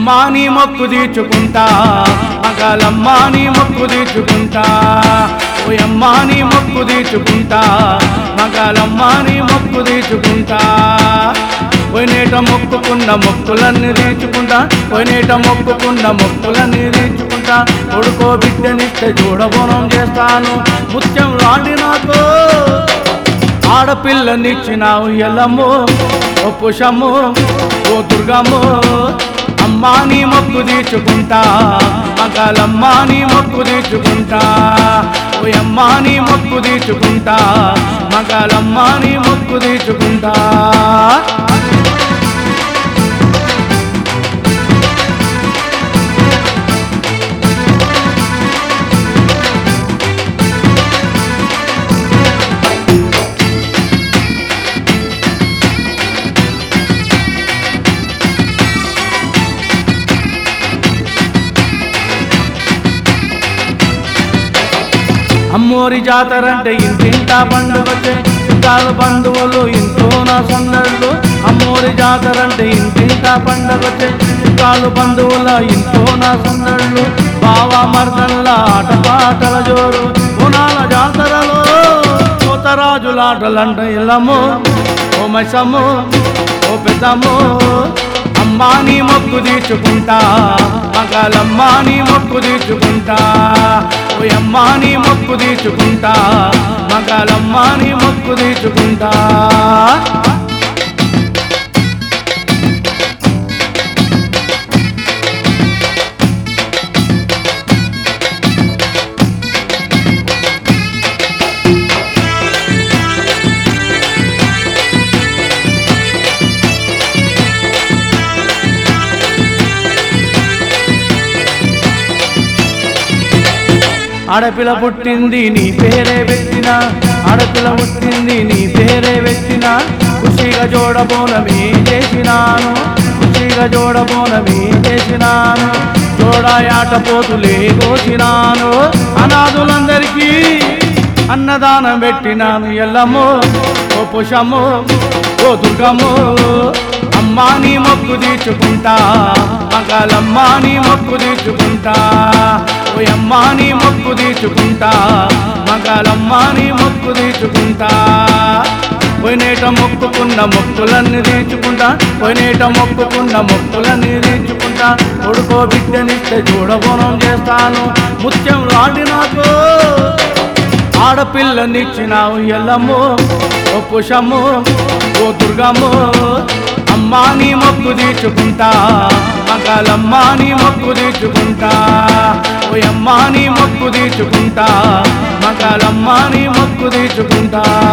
అమ్మా నీ మొక్కు తీర్చుకుంటా మగాలమ్మా నీ మొక్కు తీర్చుకుంటా ఓయమ్మా నీ మొక్కు తీర్చుకుంటా మగాలమ్మా నీ మొక్కు తీర్చుకుంటా పోయినేట మొక్కుకున్న మొక్కులన్నీ తీర్చుకుంటా పోయినేట మొక్కుకున్న మొక్కులన్నీ తీర్చుకుంటా కొడుకో బిడ్డనిస్తే చూడబోనం చేస్తాను ముత్యం లాంటి నాకు ఆడపిల్లనిచ్చినావు ఎల్లమ్మో ఓ పుషమ్మో ఓ దుర్గమ్మో అమ్మా నీ మొక్కు తీర్చుకుంటా మగాలమ్మా నీ మొక్కు తీర్చుకుంటా ఓ అమ్మా నీ మొక్కు తీర్చుకుంటా మగాలమ్మా నీ మొక్కు తీర్చుకుంటా అమ్మోరి జాతరంటే ఇంటింటా పండుగచ్చే చుట్టాలు బంధువులు ఇంట్లో నా సందళ్ళు అమ్మోరి జాతరంటే ఇంటింటా పండుగచ్చే చుట్టాలు బంధువుల ఇంట్లో నా సందళ్ళు బావ మర్దల్ల ఆటపాటల జోరు గుణాల జాతరలో కోతరాజులాటలంట ఇల్లము ఓ మైసమ్ము ఓ పెద్దమ్ము అమ్మా నీ మొక్కు తీర్చుకుంటా మగాలమ్మా నీ మొక్కు తీర్చుకుంటా ఓ అమ్మా నీ మొక్కు తీర్చుకుంటా మగాలమ్మా నీ మొక్కు తీర్చుకుంటా ఆడపిల్ల పుట్టింది నీ పేరే పెట్టిన ఆడపిల్ల పుట్టింది నీ పేరే పెట్టిన ఖుషిగా జోడబోనమే చేసినాను ఖుషిగా జోడబోనమే చేసినాను జోడాయాట పోతులే కోసినాను అనాథులందరికీ అన్నదానం పెట్టినాను ఎల్లమ్మో ఓ పుషమ్మో ఓ దుర్గమ్మో అమ్మా నీ మొక్కు తీర్చుకుంటా మగాలమ్మా నీ మొక్కు తీర్చుకుంటా ఓ అమ్మా నీ మొక్కు తీర్చుకుంటా మగాలమ్మా నీ మొక్కు తీర్చుకుంటా పోయినేట మొక్కుకున్న మొక్కులన్నీ తీర్చుకుంటా పోయినేట మొక్కుకున్న మొక్కులన్నీ తీర్చుకుంటా కొడుకో బిడ్డనిస్తే చూడబోనం చేస్తాను ముత్యం లాంటి నాకు ఆడపిల్లనిచ్చినావు ఎల్లమ్మో ఓ పుషమ్మో ఓ దుర్గమ్మో అమ్మా నీ మొక్కు తీర్చుకుంటా మగాలమ్మా నీ మొక్కు తీర్చుకుంటా ఓ అమ్మా నీ మొక్కు తీర్చుకుంటా మగాలమ్మా నీ మొక్కు తీర్చుకుంటా